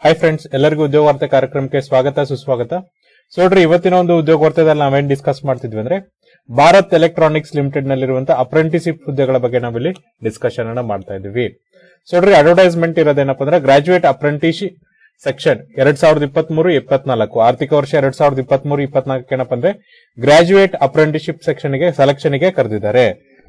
hi friends ಎಲ್ಲರಿಗೂ ಉದ್ಯೋಗ ವಾರ್ತೆ ಕಾರ್ಯಕ್ರಮಕ್ಕೆ ಸ್ವಾಗತ ಸುಸ್ವಾಗತ ಸೊ ನೋಡ್ರಿ ಇವತ್ತಿನ ಒಂದು ಉದ್ಯೋಗ ವಾರ್ತೆದಲ್ಲಿ ನಾವೇನ್ ಡಿಸ್ಕಸ್ ಮಾಡ್ತಿದ್ವಿ ಅಂದ್ರೆ ಭಾರತ್ ಎಲೆಕ್ಟ್ರಾನಿಕ್ಸ್ ಲಿಮಿಟೆಡ್ ನಲ್ಲಿರುವಂತಹ ಅಪ್ರೆಂಟಿಸಿಪ್ ಹುದ್ದೆಗಳ ಬಗ್ಗೆ ನಾವಿಲ್ಲಿ ಡಿಸ್ಕಷನ್ ಅನ್ನ ಮಾಡ್ತಾ ಇದೀವಿ ಸೊ ನೋಡ್ರಿ ಅಡ್ವರ್ಟೈಸ್ಮೆಂಟ್ ಇರೋದೇನಪ್ಪ ಅಂದ್ರೆ ಗ್ರಾಜುಯೇಟ್ ಅಪ್ರೆಂಟಿಸ್ ಸೆಕ್ಷನ್ ಎರಡ್ ಸಾವಿರದ ಇಪ್ಪತ್ತ್ ಮೂರು ಇಪ್ಪತ್ನಾಲ್ಕು ಆರ್ಥಿಕ ವರ್ಷ ಎರಡ್ ಸಾವಿರದ ಇಪ್ಪತ್ತ್ ಮೂರು ಇಪ್ಪತ್ನಾಲ್ಕು ಏನಪ್ಪ ಅಂದ್ರೆ ಗ್ರಾಜುಯೇಟ್ ಅಪ್ರೆಂಟಿಸ್ಶಿಪ್ ಸೆಕ್ಷನ್ ಗೆ ಸೆಲೆಕ್ಷನ್ ಗೆ ಕರೆದಿದ್ದಾರೆ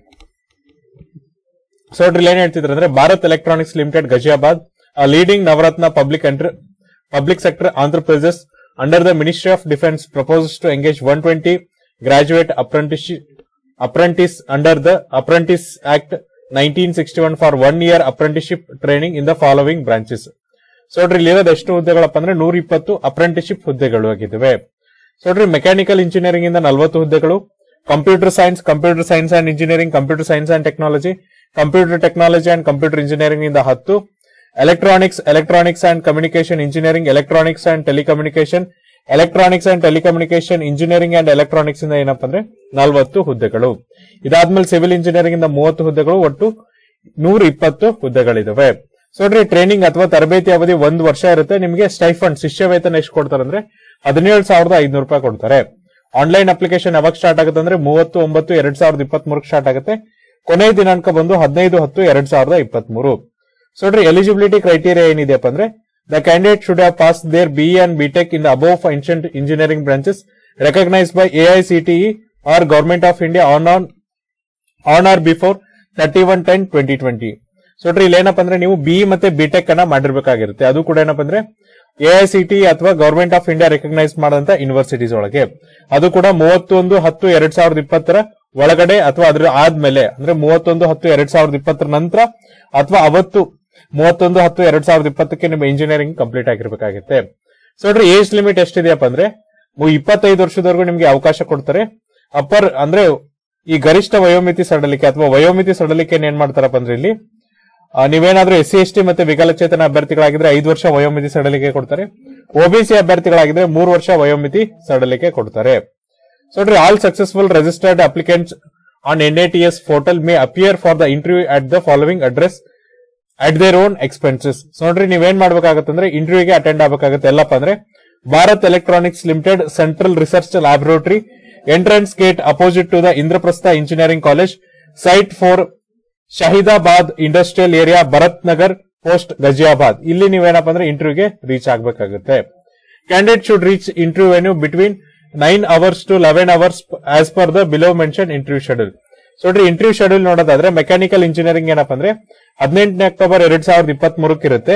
ಸೊ ನೋಡ್ರಿ ಏನ್ ಹೇಳ್ತಿದ್ರೆ ಅಂದ್ರೆ Bharat electronics limited Ghaziabad leading Navratna public enter public sector Andhra Pradesh under the ministry of defence proposes to engage one twenty graduate apprentice apprentice under the apprentice act nineteen sixty one for one year apprenticeship training in the following branches so ನೋಡ್ರಿ ಇಲ್ಲಿರೋದು ಎಷ್ಟು ಹುದ್ದೆಗಳಪ್ಪ ಅಂದ್ರೆ ನೂರ ಇಪ್ಪತ್ತು apprenticeship ಹುದ್ದೆಗಳು ಆಗಿದ್ದಾವೆ so ನೋಡ್ರಿ mechanical engineering ಇಂದ ನಲವತ್ತು ಹುದ್ದೆಗಳು computer science computer science and engineering computer science and technology computer technology and computer engineering ಇಂದ ಹತ್ತು electronics electronics and communication engineering electronics and telecommunication electronics and telecommunication engineering and electronics ಇಂದ ಏನಪ್ಪ ಅಂದ್ರೆ ನಲವತ್ತು ಹುದ್ದೆಗಳು ಇದಾದ್ಮೇಲೆ ಸಿವಿಲ್ ಇಂಜಿನಿಯರಿಂಗ್ ಇಂದ ಮೂವತ್ತು ಹುದ್ದೆಗಳು ಒಟ್ಟು ನೂರ ಇಪ್ಪತ್ತು ಹುದ್ದೆಗಳಿದಾವೆ ಸೊ ನೋಡ್ರಿ ಟ್ರೈನಿಂಗ್ ಅಥವಾ ತರಬೇತಿ ಅವಧಿ ಒಂದು ವರ್ಷ ಇರುತ್ತೆ ನಿಮಗೆ ಸ್ಟೈಫಂಡ್ ಶಿಷ್ಯ ವೇತನ ಎಷ್ಟು ಕೊಡ್ತಾರೆ ಅಂದ್ರೆ ಹದಿನೇಳು ಸಾವಿರದ ಐದ್ನೂರು ರೂಪಾಯಿ ಕೊಡ್ತಾರೆ ಆನ್ಲೈನ್ ಅಪ್ಲಿಕೇಶನ್ ಯಾವಾಗ ಸ್ಟಾರ್ಟ್ ಆಗುತ್ತೆ ಅಂದ್ರೆ ಮೂವತ್ತು ಒಂಬತ್ತು ಎರಡ್ ಸಾವಿರದ ಇಪ್ಪತ್ತ್ ಮೂರಕ್ಕೆ ಸ್ಟಾರ್ಟ್ ಆಗುತ್ತೆ ಕೊನೆಯ ದಿನಾಂಕ ಬಂದು ಹದಿನೈದು ಹತ್ತು ಎರಡ್ ಸಾವಿರದ ಇಪ್ಪತ್ತ್ ಮೂರು ಸೊ ನೋಡ್ರಿ ಎಲಿಜಿಬಿಲಿಟಿ ಕ್ರೈಟೀರಿಯಾ ಏನಿದೆಯಪ್ಪ ಅಂದ್ರೆ the candidate should have pass there B and BTech in the above ancient engineering branches recognise by AICTE or government of India on on on or before thirty one ten twenty twenty so ನೋಡ್ರಿ ಇಲ್ಲಿ ಏನಪ್ಪ ಅಂದ್ರೆ ನೀವು B ಮತ್ತೆ BTech ಅನ್ನ ಮಾಡಿರ್ಬೇಕಾಗಿರುತ್ತೆ ಅದು ಕೂಡ ಏನಪ್ಪ ಅಂದ್ರೆ ಎಐಸಿಟಿ ಅಥವಾ ಗವರ್ಮೆಂಟ್ ಆಫ್ ಇಂಡಿಯಾ ರೆಕಗ್ನೈಸ್ ಮಾಡಂತ ಯೂನಿವರ್ಸಿಟೀಸ್ ಒಳಗೆ ಅದು ಕೂಡ ಮೂವತ್ತೊಂದು ಹತ್ತು ಎರಡ್ ಸಾವಿರದ ಇಪ್ಪತ್ತರ ಒಳಗಡೆ ಅಥವಾ ಅದ್ರ ಆದ್ಮೇಲೆ ಅಂದ್ರೆ ಮೂವತ್ತೊಂದು ಹತ್ತು ಎರಡ್ ಸಾವಿರದ ಇಪ್ಪತ್ತರ ನಂತರ ಅಥವಾ ಅವತ್ತು ಮೂವತ್ತೊಂದು ಹತ್ತು ಎರಡ್ ಸಾವಿರದ ಇಪ್ಪತ್ತಕ್ಕೆ ನಿಮ್ಮ ಇಂಜಿನಿಯರಿಂಗ್ ಕಂಪ್ಲೀಟ್ ಆಗಿರ್ಬೇಕಾಗುತ್ತೆ ಸೊ ನೋಡ್ರಿ ಏಜ್ ಲಿಮಿಟ್ ಎಷ್ಟಿದೆಯಪ್ಪ ಅಂದ್ರೆ ಮು- ಇಪ್ಪತ್ತೈದು ವರ್ಷದವರೆಗೂ ನಿಮ್ಗೆ ಅವಕಾಶ ಕೊಡ್ತಾರೆ ಅಪ್ಪರ್ ಅಂದ್ರೆ ಈ ಗರಿಷ್ಠ ವಯೋಮಿತಿ ಸಡಲಿಕೆ ಅಥವಾ ವಯೋಮಿತಿ ಸಡಲಿಕೆ ಏನ್ ಮಾಡ್ತಾರಪ್ಪ ಅಂದ್ರೆ ಇಲ್ಲಿ ಆ, ನೀವೇನಾದ್ರೂ ಎಸ್ ಸಿ ಎಸ್ ಟಿ ಮತ್ತೆ ವಿಕಲಚೇತನ ಅಭ್ಯರ್ಥಿಗಳಾಗಿದ್ರೆ ಐದು ವರ್ಷ ವಯೋಮಿತಿ ಸಡಲಿಕೆ ಕೊಡ್ತಾರೆ ಒಬಿಸಿ ಅಭ್ಯರ್ಥಿಗಳಾಗಿದ್ರೆ ಮೂರು ವರ್ಷ ವಯೋಮಿತಿ ಸಡಲಿಕೆ ಕೊಡ್ತಾರೆ ಸೊ ನೋಡ್ರಿ all successful registered applicants on N A T S portal may appear for the interview at the following address at their own expenses so ನೋಡ್ರಿ ನೀವೇನ್ ಮಾಡ್ಬೇಕಾಗತ್ತೆ ಅಂದ್ರೆ ಇಂಟರ್ವ್ಯೂಗೆ ಅಟೆಂಡ್ ಆಗಬೇಕಾಗುತ್ತೆ ಎಲ್ಲಪ್ಪ ಅಂದ್ರೆ Bharat electronics limited central research laboratory entrance gate opposite to the Indraprastha engineering college site four Shahidabad industrial area Bharat Nagar post Ghaziabad ಇಲ್ಲಿ ನೀವೇನಪ್ಪ ಅಂದ್ರೆ ಇಂಟರ್ವ್ಯೂಗೆ ರೀಚ್ ಆಗಬೇಕಾಗುತ್ತೆ candidate should reach interview venue between nine hours to eleven hours as per the below mention interview schedule so ನೋಡ್ರಿ interview schedule ನೋಡೋದಾದ್ರೆ mechanical engineering ಏನಪ್ಪ ಅಂದ್ರೆ ಹದಿನೆಂಟನೇ ಅಕ್ಟೋಬರ್ ಎರಡ್ ಸಾವಿರದ ಇಪ್ಪತ್ತ್ ಮೂರಕ್ಕೆ ಇರುತ್ತೆ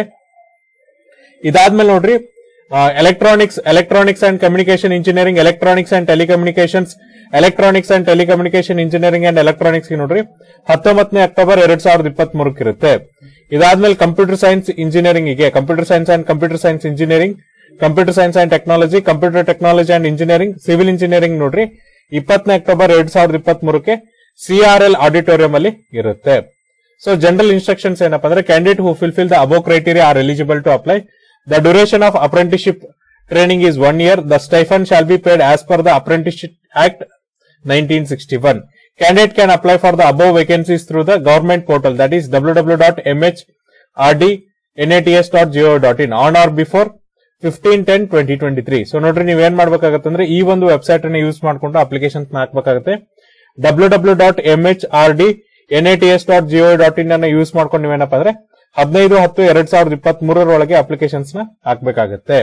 ಇದಾದ್ಮೇಲೆ ನೋಡ್ರಿ electronics electronics and communication engineering electronics and telecommunications electronics and telecommunication engineering and electronics ನೋಡ್ರಿ ಹತ್ತೊಂಬತ್ತನೇ ಅಕ್ಟೋಬರ್ ಎರಡ್ ಸಾವಿರದ ಇಪ್ಪತ್ತ್ ಮೂರಕ್ಕೆ ಇರುತ್ತೆ ಇದಾದ್ಮೇಲೆ ಕಂಪ್ಯೂಟರ್ ಸೈನ್ಸ್ ಇಂಜಿನಿಯರಿಂಗ್ ಗೆ computer science and computer science engineering computer science and technology computer technology and engineering civil engineering ನೋಡ್ರಿ ಇಪ್ಪತ್ತನೇ ಅಕ್ಟೋಬರ್ ಎರಡ್ ಸಾವಿರದ ಇಪ್ಪತ್ತ್ ಮೂರಕ್ಕೆ ಸಿಆರ್ಎಲ್ ಆಡಿಟೋರಿಯಂ ಅಲ್ಲಿ ಇರುತ್ತೆ ಸೊ ಜನರಲ್ ಇನ್ಸ್ಟ್ರಕ್ಷನ್ಸ್ ಏನಪ್ಪಾ ಅಂದ್ರೆ candidate who fulfil the above criteria are eligible to apply the duration of apprenticeship training is one year the stipend shall be paid as per the apprenticeship act nineteen sixty one candidate can apply for the above vacancies through the government portal that is W W dot M H R D N A T S dot G O dot in on or before fifteen ten twenty twenty three so ನೋಡ್ರಿ ನೀವ್ ಏನ್ ಮಾಡ್ಬೇಕಾಗತ್ತೆ ಅಂದ್ರೆ ಈ ಒಂದು website ಅನ್ನು use ಮಾಡ್ಕೊಂಡು application ಹಾಕ್ಬೇಕಾಗುತ್ತೆ W W dot M H R D N A T S dot G O dot in ಅನ್ನ ಯೂಸ್ ಮಾಡ್ಕೊಂಡು ನೀವೇನಪ್ಪ ಅಂದ್ರೆ ಹದಿನೈದು ಹತ್ತು ಎರಡ್ ಸಾವಿರದ ಇಪ್ಪತ್ತ್ ಮೂರರೊಳಗೆ ಅಪ್ಲಿಕೇಶನ್ಸ್ ನ ಹಾಕ್ಬೇಕಾಗತ್ತೆ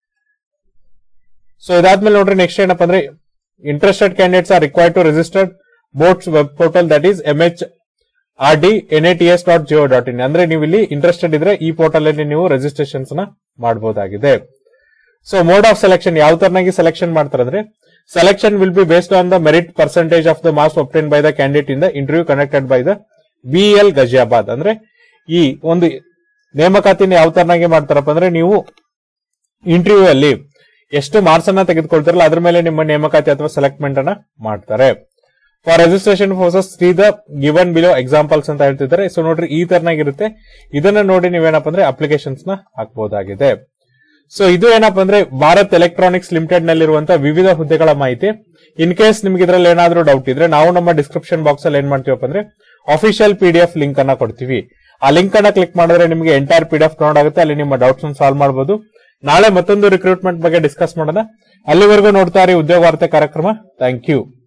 ಸೊ ಇದಾದ್ಮೇಲೆ ನೋಡ್ರಿ ನೆಕ್ಸ್ಟ್ ಏನಪ್ಪ ಅಂದ್ರೆ interested candidates are required to registered BOATs web portal that is M H R D N A T S dot G O dot in ಅಂದ್ರೆ ನೀವು ಇಲ್ಲಿ ಇಂಟ್ರೆಸ್ಟೆಡ್ ಇದ್ರೆ ಈ ಪೋರ್ಟಲ್ ಅಲ್ಲಿ ನೀವು ರಿಜಿಸ್ಟ್ರೇಷನ್ಸ್ ನ ಮಾಡಬಹುದಾಗಿದೆ ಸೊ ಮೋಡ್ ಆಫ್ ಸೆಲೆಕ್ಷನ್ ಯಾವ ತರನಾಗಿ ಸೆಲೆಕ್ಷನ್ ಮಾಡ್ತಾರೆ ಅಂದ್ರೆ selection will be based on the merit percentage of the marks obtain by the candidate in the interview connected by the B L Ghaziabad ಅಂದ್ರೆ ಈ ಒಂದು ನೇಮಕಾತಿನ ಯಾವ ತರನಾಗಿ ಮಾಡ್ತಾರಪ್ಪ ಅಂದ್ರೆ ನೀವು ಇಂಟರ್ವ್ಯೂ ಅಲ್ಲಿ ಎಷ್ಟು ಮಾರ್ಕ್ಸ್ ಅನ್ನ ತೆಗೆದುಕೊಳ್ತಾರಲ್ಲ ಅದ್ರ ಮೇಲೆ ನಿಮ್ಮ ನೇಮಕಾತಿ ಅಥವಾ ಸೆಲೆಕ್ಟ್ಮೆಂಟ್ ಅನ್ನ ಮಾಡ್ತಾರೆ for registration process see the given below examples ಅಂತ ಹೇಳ್ತಿದ್ದಾರೆ ಸೊ ನೋಡ್ರಿ ಈ ತರನಾಗಿರುತ್ತೆ ಇದನ್ನ ನೋಡಿ ನೀವೇನಪ್ಪ ಅಂದ್ರೆ ಅಪ್ಲಿಕೇಶನ್ಸ್ ನ ಹಾಕಬಹುದಾಗಿದೆ ಸೊ ಇದು ಏನಪ್ಪ ಅಂದ್ರೆ ಭಾರತ್ ಎಲೆಕ್ಟ್ರಾನಿಕ್ಸ್ ಲಿಮಿಟೆಡ್ ನಲ್ಲಿರುವಂತಹ ವಿವಿಧ ಹುದ್ದೆಗಳ ಮಾಹಿತಿ ಇನ್ ಕೇಸ್ ನಿಮ್ಗೆ ಇದ್ರಲ್ಲಿ ಏನಾದ್ರೂ ಡೌಟ್ ಇದ್ರೆ ನಾವು ನಮ್ಮ ಡಿಸ್ಕ್ರಿಪ್ಷನ್ ಬಾಕ್ಸ್ ಅಲ್ಲಿ ಏನ್ ಮಾಡ್ತೀವಪ್ಪ ಅಂದ್ರೆ official P D F link ಅನ್ನ ಕೊಡ್ತೀವಿ ಆ ಲಿಂಕ್ ಅನ್ನ ಕ್ಲಿಕ್ ಮಾಡಿದ್ರೆ ನಿಮಗೆ entire P D F download ಆಗುತ್ತೆ ಅಲ್ಲಿ ನಿಮ್ಮ ಡೌಟ್ಸ್ ಸಾಲ್ವ್ ಮಾಡಬಹುದು ನಾಳೆ ಮತ್ತೊಂದು ರಿಕ್ರೂಟ್ಮೆಂಟ್ ಬಗ್ಗೆ ಡಿಸ್ಕಸ್ ಮಾಡೋಣ ಅಲ್ಲಿವರೆಗೂ ನೋಡ್ತಾ ಇರಿ ಉದ್ಯೋಗ ವಾರ್ತೆ ಕಾರ್ಯಕ್ರಮ ಥ್ಯಾಂಕ್ ಯು